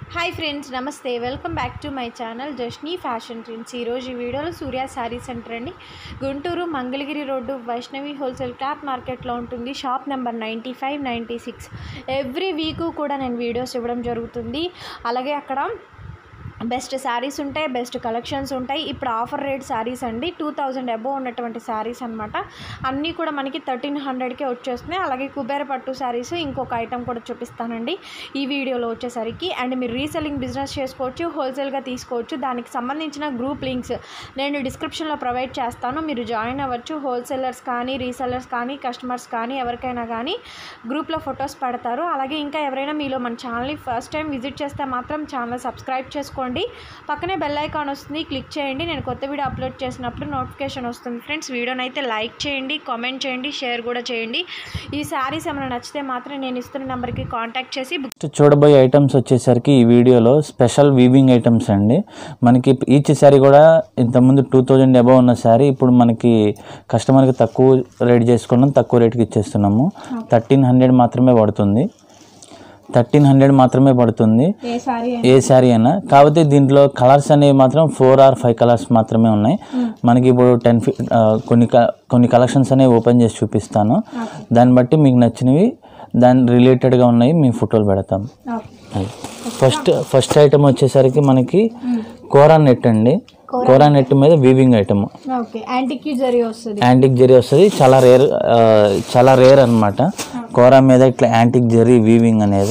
Hi friends నమస్తే welcome back to my channel Jasni fashion trends ఈరోజు ఈ వీడియోలో సూర్య శారీ సెంటర్ అండి Guntur Mangalagiri road Vaishnavi wholesale cloth మార్కెట్లో ఉంటుంది shop number ninety five ninety six every week కూడా నేను వీడియోస్ ఇవ్వడం జరుగుతుంది అలాగే అక్కడ బెస్ట్ శారీస్ ఉంటాయి బెస్ట్ కలెక్షన్స్ ఉంటాయి ఇప్పుడు ఆఫర్ రేట్ శారీస్ అండి టూ థౌజండ్ అబోవ్ ఉన్నటువంటి శారీస్ అనమాట అన్నీ కూడా మనకి థర్టీన్ హండ్రెడ్కే వచ్చేస్తున్నాయి అలాగే కుబేర పట్టు శారీస్ ఇంకొక ఐటమ్ కూడా చూపిస్తానండి ఈ వీడియోలో వచ్చేసరికి అండ్ మీరు రీసెల్లింగ్ బిజినెస్ చేసుకోవచ్చు హోల్సేల్గా తీసుకోవచ్చు దానికి సంబంధించిన గ్రూప్ లింక్స్ నేను డిస్క్రిప్షన్లో ప్రొవైడ్ చేస్తాను మీరు జాయిన్ అవ్వచ్చు హోల్సేలర్స్ కానీ రీసెల్లర్స్ కానీ కస్టమర్స్ కానీ ఎవరికైనా కానీ గ్రూప్లో ఫొటోస్ పెడతారు అలాగే ఇంకా ఎవరైనా మీలో మన ఛానల్ని ఫస్ట్ టైం విజిట్ చేస్తే మాత్రం ఛానల్ సబ్స్క్రైబ్ చేసుకోండి పక్కనే బెల్ ఐకాన్ వస్తుంది క్లిక్ చేయండి నేను కొత్త వీడియో అప్లోడ్ చేసినప్పుడు నోటిఫికేషన్ వస్తుంది ఫ్రెండ్స్ వీడియోని అయితే లైక్ చేయండి కామెంట్ చేయండి షేర్ కూడా చేయండి ఈ శారీస్ ఏమైనా నచ్చితే మాత్రం నేను ఇస్తున్న నెంబర్కి కాంటాక్ట్ చేసి బుక్ నెక్స్ట్ చూడబోయే ఐటమ్స్ వచ్చేసరికి ఈ వీడియోలో స్పెషల్ వీవింగ్ ఐటమ్స్ అండి మనకి ఈచ్ శారీ కూడా ఇంతకుముందు టూ థౌజండ్ అబవ్ ఉన్న శారీ ఇప్పుడు మనకి కస్టమర్కి తక్కువ రేట్ చేసుకున్నాం తక్కువ రేట్కి ఇచ్చేస్తున్నాము థర్టీన్ హండ్రెడ్ మాత్రమే పడుతుంది థర్టీన్ హండ్రెడ్ మాత్రమే పడుతుంది ఏ శారీ ఏ శారీ అయినా కాకపోతే దీంట్లో కలర్స్ అనేవి మాత్రం ఫోర్ ఆర్ ఫైవ్ కలర్స్ మాత్రమే ఉన్నాయి మనకి ఇప్పుడు టెన్ ఫి ఆ, కొన్ని క- కొన్ని కలెక్షన్స్ అనేవి ఓపెన్ చేసి చూపిస్తాను దాన్ని బట్టి మీకు నచ్చినవి దాని రిలేటెడ్గా ఉన్నాయి మీ ఫోటోలు పెడతాం అది. ఫస్ట్ ఫస్ట్ ఐటమ్ వచ్చేసరికి మనకి కోరా నెట్ అండి కోరా నెట్ మీద weaving item okay antique zari వస్తుంది యాంటిక్ జరీ వస్తుంది చాలా రేర్ చాలా రేర్ అన్నమాట కోరా మీద ఇట్లా యాంటిక్ జరీ వీవింగ్ అనేది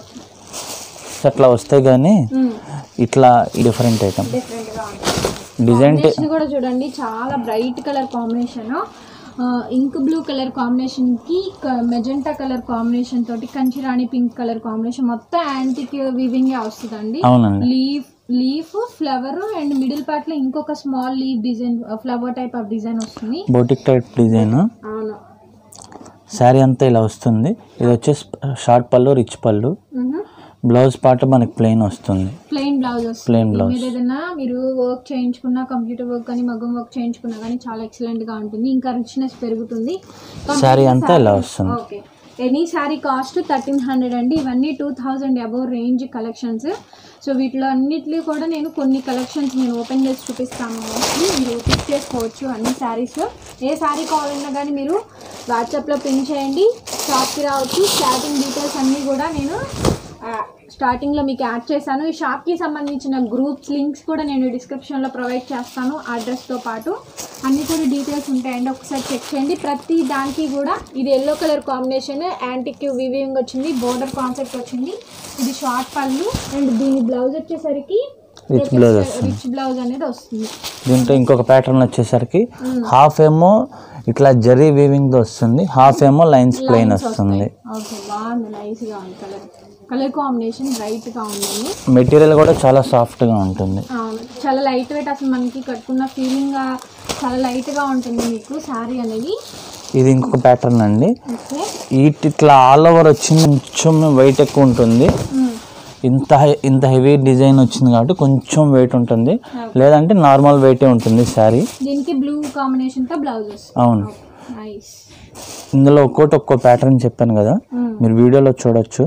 అట్లా వస్తే కానీ ఇట్లా డిఫరెంట్ ఐటమ్ డిఫరెంట్గా ఉంటుంది డిజైన్ కాంబినేషన్ కూడా చూడండి చాలా bright colour combination ink blue colour combination కి మెజెంటా కలర్ కాంబినేషన్ తోటి కంచిరాణి పింక్ కలర్ కాంబినేషన్ మొత్తం యాంటిక్ వీవింగ్ వస్తుందండి అవునండి leaf leaf flower and middle part లో ఇంకొక small leaf design flower type of design వస్తుంది బోటిక్ టైప్ డిజైన్ అవును శారీ అంతా ఇలా వస్తుంది ఇది వచ్చేసి short pallu rich pallu blouse part మనకి ప్లెయిన్ వస్తుంది ప్లెయిన్ బ్లౌజ్ వస్తుంది ప్లెయిన్ బ్లౌజ్ మీరు ఏదైనా మీరు వర్క్ చేయించుకున్నా కంప్యూటర్ వర్క్ కానీ మగ్గం వర్క్ చేయించుకున్నా కానీ చాలా ఎక్సలెంట్ గా ఉంటుంది ఇంకా రిచ్నెస్ పెరుగుతుంది శారీ అంతా ఇలా వస్తుంది okay any sari cost thirteen hundred అండి ఇవన్నీ two thousand above range collections so వీటిలో అన్నిటిలో కూడా నేను కొన్ని కలెక్షన్స్ నేను ఓపెన్ చేసి చూపిస్తాను mostly. మీరు పిక్ చేసుకోవచ్చు అన్ని శారీస్లో ఏ శారీ కావాలన్నా కానీ మీరు వాట్సాప్లో పిన్ చేయండి షాప్కి రావచ్చు స్టార్టింగ్ డీటెయిల్స్ అన్నీ కూడా నేను ఆ, స్టార్టింగ్లో మీకు యాడ్ చేశాను ఈ షాప్కి సంబంధించిన గ్రూప్స్ లింక్స్ కూడా నేను డిస్క్రిప్షన్లో ప్రొవైడ్ చేస్తాను అడ్రస్తో పాటు అన్నీ కూడా డీటెయిల్స్ ఉంటాయండి ఒకసారి చెక్ చేయండి ప్రతి దానికి కూడా ఇది yellow colour combination antique weaving వచ్చింది బోర్డర్ కాన్సెప్ట్ వచ్చింది ఇది షార్ట్ పళ్ళు అండ్ దీని బ్లౌజ్ వచ్చేసరికి రిచ్ బ్లౌజ్ వస్తుంది రిచ్ బ్లౌజ్ అనేది వస్తుంది దీంట్లో ఇంకొక ప్యాటర్న్ వచ్చేసరికి హాఫ్ ఏమో ఇట్లా జరీ వీవింగ్తో వస్తుంది హాఫ్ ఏమో లైన్స్ ప్లెయిన్ వస్తుంది ఓకే బాగుంది నైస్గా ఉంది కలర్ కలర్ కాంబినేషన్ బ్రైట్గా ఉందండి మెటీరియల్ కూడా చాలా సాఫ్ట్గా ఉంటుంది అవును చాలా లైట్ వెయిట్ అసలు మనకి కట్టుకున్న ఫీలింగ్ చాలా లైట్గా ఉంటుంది మీకు శారీ అనేది ఇది ఇంకొక ప్యాటర్న్ అండి ఓకే ఈ ఇట్లా ఆల్ ఓవర్ వచ్చి కొంచెం వెయిట్ ఎక్కువ ఉంటుంది ఇంత హె- ఇంత హెవీ డిజైన్ వచ్చింది కాబట్టి కొంచెం వెయిట్ ఉంటుంది లేదంటే నార్మల్ వెయిటే ఉంటుంది శారీ దీనికి బ్లూ కాంబినేషన్తో బ్లౌజెస్ అవును నైస్ ఇందులో ఒక్కోటి ఒక్కో ప్యాటర్న్ చెప్పాను కదా మీరు వీడియోలో చూడొచ్చు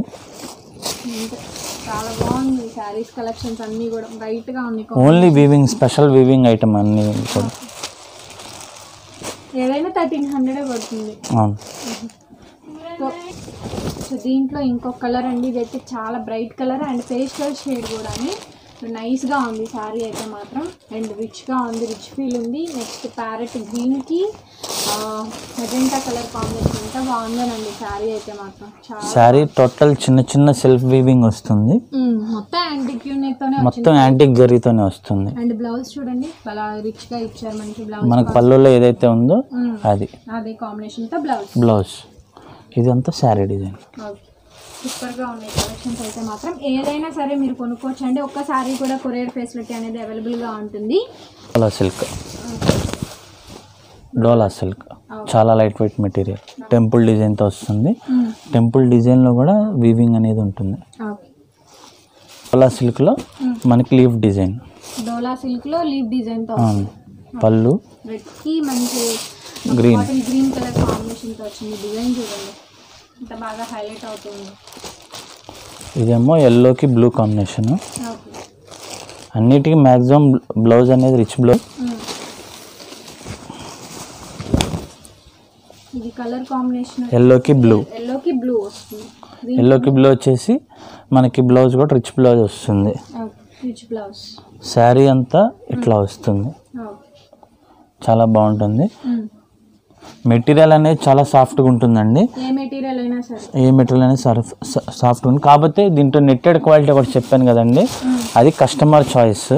చాలా బాగుంది శారీస్ కలెక్షన్స్ అన్నీ కూడా బ్రైట్గా ఉన్నాయి only weaving special weaving item అన్ని కూడా ఏదైనా థర్టీన్ హండ్రెడే పడుతుంది అవును సో సో దీంట్లో ఇంకొక కలర్ అండి ఇదైతే చాలా bright colour and pastel shade కూడా నైస్గా ఉంది శారీ అయితే మాత్రం అండ్ రిచ్గా ఉంది రిచ్ ఫీల్ ఉంది నెక్స్ట్ ప్యారెట్ గ్రీన్కి మెజెంటా కలర్ కాంబినేషన్ అంతా బాగుందనండి శారీ అయితే మాత్రం చాలా శారీ టోటల్ చిన్న చిన్న సెల్ఫ్ వీవింగ్ వస్తుంది మ్మ్. మొత్తం యాంటిక్ యూనిట్తోనే మొత్తం యాంటిక్ జరీతోనే వస్తుంది అండ్ బ్లౌజ్ చూడండి చాలా రిచ్గా ఇచ్చారు మనకి బ్లౌజ్ మనకు పళ్ళులో ఏదైతే ఉందో అది అదే కాంబినేషన్తో బ్లౌజ్ బ్లౌజ్ ఇదంతా శారీ డిజైన్ ఓకే సూపర్గా ఉన్నాయి కలెక్షన్స్ అయితే మాత్రం ఏదైనా సరే మీరు కొనుక్కోవచ్చు అండి ఒక్క సారీ కూడా కొరియర్ ఫెసిలిటీ అనేది అవైలబుల్గా ఉంటుంది డోలా సిల్క్ డోలా సిల్క్ చాలా లైట్ వెయిట్ మెటీరియల్ టెంపుల్ డిజైన్తో వస్తుంది టెంపుల్ డిజైన్లో కూడా వీవింగ్ అనేది ఉంటుంది ఓకే డోలా సిల్క్లో మనకి లీఫ్ డిజైన్ డోలా సిల్క్లో లీవ్ డిజైన్తో అవును పళ్ళు రెడ్కి మంచి Green. బాటిల్ గ్రీన్ కలర్ కాంబినేషన్తో వచ్చింది డిజైన్ చూడండి ఇంత బాగా హైలైట్ అవుతుంది ఇదేమో ఎల్లోకి బ్లూ కాంబినేషన్ ఓకే అన్నిటికీ మ్యాక్సిమం బ్లౌజ్ అనేది రిచ్ బ్లౌజ్ ఇది కలర్ కాంబినేషన్ ఎల్లోకి బ్లూ ఎల్లోకి బ్లూ వస్తుంది ఎల్లోకి బ్లూ వచ్చేసి మనకి బ్లౌజ్ కూడా రిచ్ బ్లౌజ్ వస్తుంది రిచ్ బ్లౌజ్ శారీ అంతా ఇట్లా వస్తుంది చాలా బాగుంటుంది మెటీరియల్ అనేది చాలా సాఫ్ట్గా ఉంటుందండి ఏ మెటీరియల్ అయినా సరే ఏ మెటీరియల్ అనేది సర్ఫ్ సాఫ్ట్గా ఉంది కాకపోతే దీంట్లో నెట్టెడ్ క్వాలిటీ ఒకటి చెప్పాను కదండి అది కస్టమర్ చాయిస్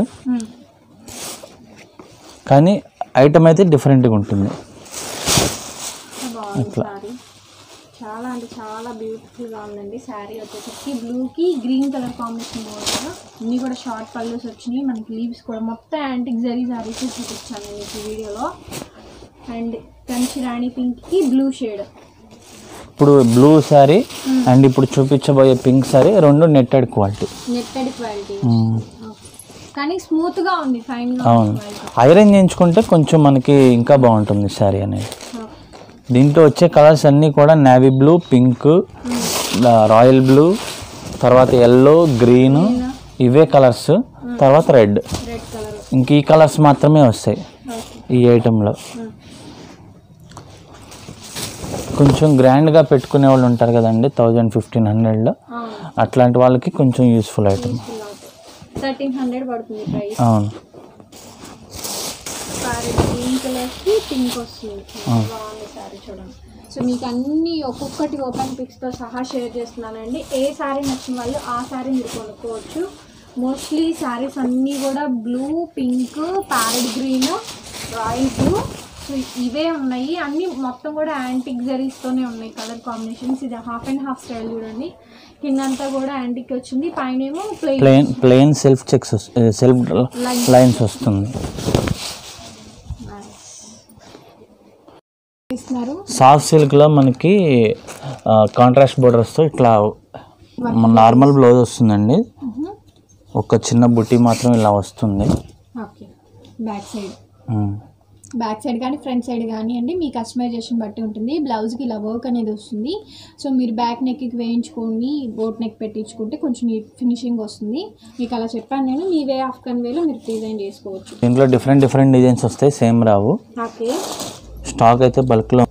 కానీ ఐటమ్ అయితే డిఫరెంట్గా ఉంటుంది బాగుంది శారీ చాలా అంటే చాలా బ్యూటిఫుల్గా ఉందండి శారీ వచ్చేసరికి బ్లూకి గ్రీన్ కలర్ కాంబినేషన్ బాగుంది అన్నీ కూడా షార్ట్ పల్లెస్ వచ్చినాయి మనకి లీవ్స్ కూడా మొత్తం యాంటిక్ జరీ శారీస్ చూపించాను నేను మీకు వీడియోలో అండ్ కంచి రాణి పింక్కి బ్లూ షేడ్ ఇప్పుడు బ్లూ శారీ అండ్ ఇప్పుడు చూపించబోయే పింక్ శారీ రెండు నెట్టెడ్ క్వాలిటీ నెట్టెడ్ క్వాలిటీ కానీ స్మూత్గా ఉంది ఫైన్గా అవును ఐరన్ చేయించుకుంటే కొంచెం మనకి ఇంకా బాగుంటుంది శారీ అనేది దీంట్లో వచ్చే కలర్స్ అన్నీ కూడా navy blue pink royal blue తర్వాత ఎల్లో గ్రీన్ ఇవే కలర్స్ తర్వాత రెడ్ రెడ్ కలర్ ఇంక ఈ కలర్స్ మాత్రమే వస్తాయి ఓకే ఈ ఐటెంలో కొంచెం గ్రాండ్గా పెట్టుకునే వాళ్ళు ఉంటారు కదండి థౌజండ్ ఫిఫ్టీన్ హండ్రెడ్లో అవును అట్లాంటి వాళ్ళకి కొంచెం యూస్ఫుల్ ఐటమ్ థర్టీన్ హండ్రెడ్ పడుతుంది ప్రైస్ అవును సారీ గ్రీన్ కలర్కి పింక్ వస్తుంది బాగుంది సారీ చూడండి సో మీకు అన్ని ఒక్కొక్కటి ఓపెన్ పిక్స్తో సహా షేర్ చేస్తున్నానండి ఏ శారీ నచ్చిన వాళ్ళు ఆ శారీ మీరు కొనుక్కోవచ్చు మోస్ట్లీ శారీస్ అన్నీ కూడా blue pink parrot green royal blue so ఇవే ఉన్నాయి అన్నీ మొత్తం కూడా యాంటిక్ జరీస్తోనే ఉన్నాయి కలర్ కాంబినేషన్స్ ఇది హాఫ్ అండ్ హాఫ్ స్టైల్ చూడండి కిందంతా కూడా యాంటిక్ వచ్చింది పైన ఏమో plain plain plain self checks self lines వస్తుంది ఇస్తున్నారు సాఫ్ట్ సిల్క్లో మనకి కాంట్రాస్ట్ బోర్డర్స్తో ఇట్లా నార్మల్ బ్లౌజ్ వస్తుందండి ఒక చిన్న బుట్టి మాత్రం ఇలా వస్తుంది okay back side um. Back side కానీ ఫ్రంట్ సైడ్ కానీ అండి మీ కస్టమైజేషన్ బట్టి ఉంటుంది బ్లౌజ్కి ఇలా వర్క్ అనేది వస్తుంది సో మీరు బ్యాక్ నెక్కి వేయించుకొని బోట్ నెక్ పెట్టించుకుంటే కొంచెం నీట్ ఫినిషింగ్ వస్తుంది మీకు అలా చెప్పాను నేను మీ వే ఆఫ్ కన్వేలో మీరు డిజైన్ చేసుకోవచ్చు దీంట్లో డిఫరెంట్ డిఫరెంట్ డిజైన్స్ వస్తాయి సేమ్ రావు ఓకే స్టాక్ అయితే బల్క్లో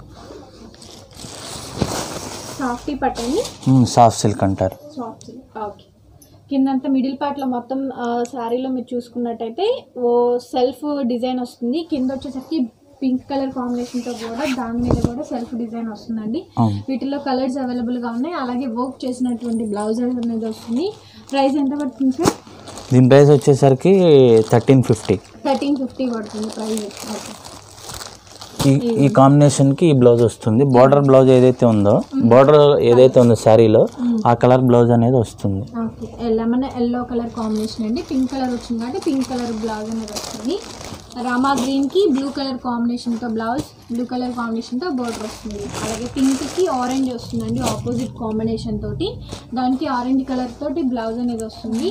సాఫ్టీ పట్టని సాఫ్ట్ సిల్క్ అంటారు సాఫ్ట్ ఓకే కిందంతా మిడిల్ పార్ట్లో మొత్తం శారీలో మీరు చూసుకున్నట్టయితే ఓ సెల్ఫ్ డిజైన్ వస్తుంది కింద వచ్చేసరికి పింక్ కలర్ కాంబినేషన్తో కూడా దాని మీద కూడా సెల్ఫ్ డిజైన్ వస్తుందండి అవును. వీటిలో కలర్స్ అవైలబుల్గా ఉన్నాయి అలాగే వర్క్ చేసినటువంటి బ్లౌజ్ అనేది వస్తుంది ప్రైస్ ఎంత పడుతుంది సార్ దీని ప్రైస్ వచ్చేసరికి థర్టీన్ ఫిఫ్టీ థర్టీన్ ఫిఫ్టీ పడుతుంది ప్రైస్ ఓకే ఈ ఈ కాంబినేషన్కి ఈ బ్లౌజ్ వస్తుంది బార్డర్ బ్లౌజ్ ఏదైతే ఉందో బార్డర్ ఏదైతే ఉందో శారీలో ఆ కలర్ బ్లౌజ్ అనేది వస్తుంది okay lemon yellow colour combination అండి పింక్ కలర్ వచ్చింది కాబట్టి పింక్ కలర్ బ్లౌజ్ అనేది వస్తుంది రామా గ్రీన్కి బ్లూ కలర్ కాంబినేషన్తో బ్లౌజ్ బ్లూ కలర్ కాంబినేషన్తో బోర్డర్ వస్తుంది అలాగే పింక్కి ఆరెంజ్ వస్తుందండి ఆపోజిట్ కాంబినేషన్ తోటి దానికి ఆరెంజ్ కలర్ తోటి బ్లౌజ్ అనేది వస్తుంది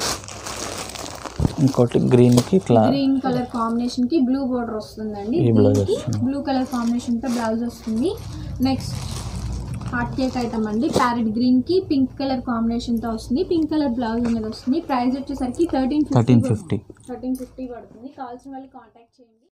ఇంకోటి గ్రీన్కి ఇట్లా గ్రీన్ కలర్ కాంబినేషన్ కి బ్లూ బోర్డర్ వస్తుందండి ఈ blouse దీనికి వస్తుంది. బ్లూ కలర్ కాంబినేషన్ తో బ్లౌజ్ వస్తుంది నెక్స్ట్ హార్ట్ కేక్ ఐటమ్ అండి ప్యారెట్ గ్రీన్ కి పింక్ కలర్ కాంబినేషన్ తో వస్తుంది పింక్ కలర్ బ్లౌజ్ అనేది వస్తుంది ప్రైస్ వచ్చేసరికి thirteen thirteen fifty thirteen fifty పడుతుంది కావాల్సిన వాళ్ళు కాంటాక్ట్ చేయండి